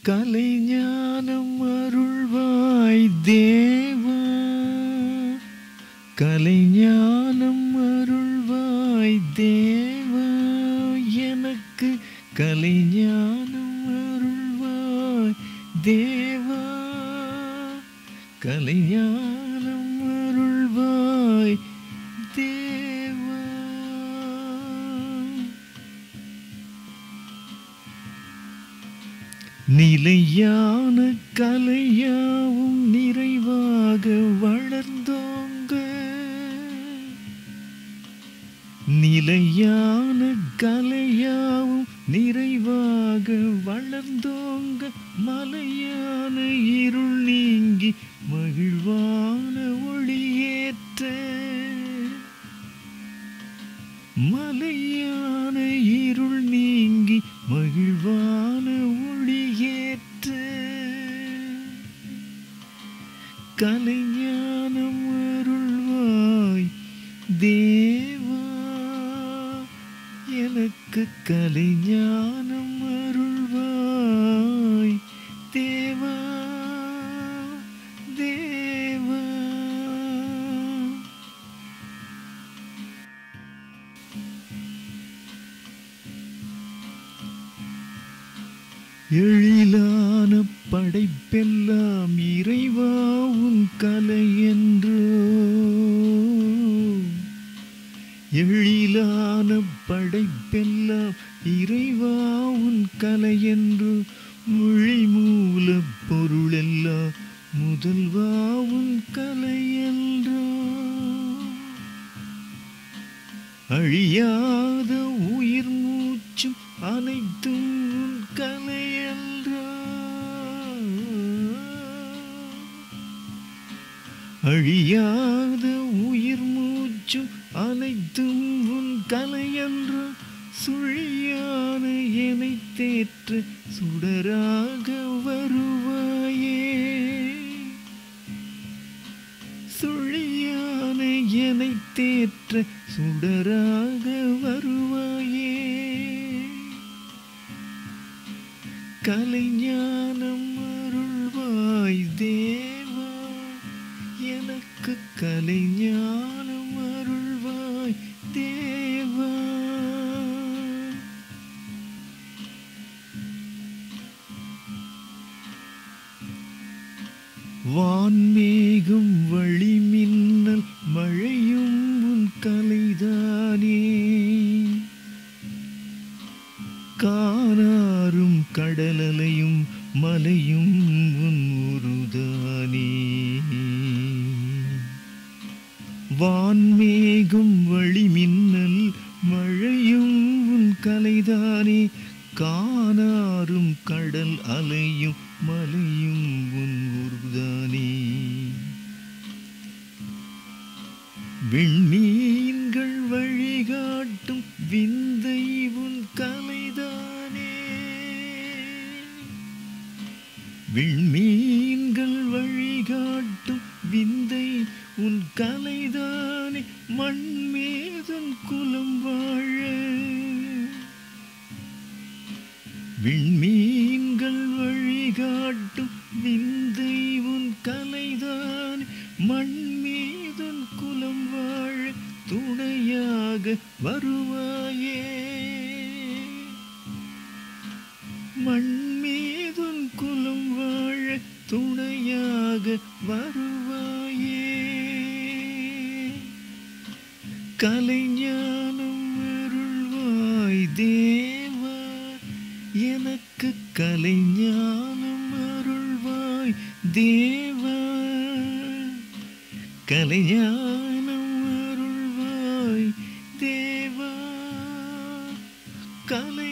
கலைஞானம் அருள்வாய் தேவா கலைஞானம் அருள்வாய் தேவா எனக்கு கலைஞானம் அருள்வாய் தேவா கலைஞானம் அருள்வாய் தேவா நிலையான கலையாவும் நிறைவாக வளர்ந்தோங்க நிலையான கலையாவும் நிறைவாக வளர்ந்தோங்க மலையான இருள் நீங்கி மகிழ்வான ஒளியேற்ற மலையான இருள் நீங்கி மகிழ்வான ஒளியேற்ற கலைஞானம் அருள்வாய் தேவா எனக்கு கலைஞானம் அருள்வாய் தேவா தேவா எழிலான படைப்பெல்லாம் இறைவா உன் கலை என்றோ எழிலான படைப்பெல்லாம் இறைவா உன் கலை என்று மொழி மூல பொருளெல்லாம் முதல்வா உன் கலை என்றோ அழியாத உயிர் மூச்சும் அனைத்தும் உன் கலையன்றோ அழியாத உயிர் மூச்சும் அனைத்தும் உன் கலையன்றோ சுழியான என்னை தேற்ற சுடராக வருவாயே சுழியான என்னை தேற்ற சுடராக வருவாயே கலைஞானம் அருள்வாய் தேவா எனக்கு கலைஞானம் அருள்வாய் தேவா வான்மேகம் வழி மின்னல் மழையும் உன் கலைதானே காணாரும் கடலலையும் மலையும் உன் உருதானே வான்மேகம் வழி மின்னல் மழையும் உன் கலைதானே காணாரும் கடல் அலையும் மலையும் உன் உருதானே விண்மீன்கள் வழிகாட்டும் விந்தை உன் கலைதானே விண்மீன்கள் வழிகாட்டும் விந்தை உன் கலைதானே மண்மேதன் குலம் வாழ விண்மீன்கள் வழிகாட்டும் விந்தை உன் கலைதான் மண்மீதன் குலம் வாழ துணையாக வருவாயே மண்மீதன் குலம் வாழ துணையாக வருவாயே கலைஞானம் அருள்வாய் தேவா எனக்கு கலைஞானம் அருள்வாய் தேவா கலைஞானம் அருள்வாய் தேவா கலை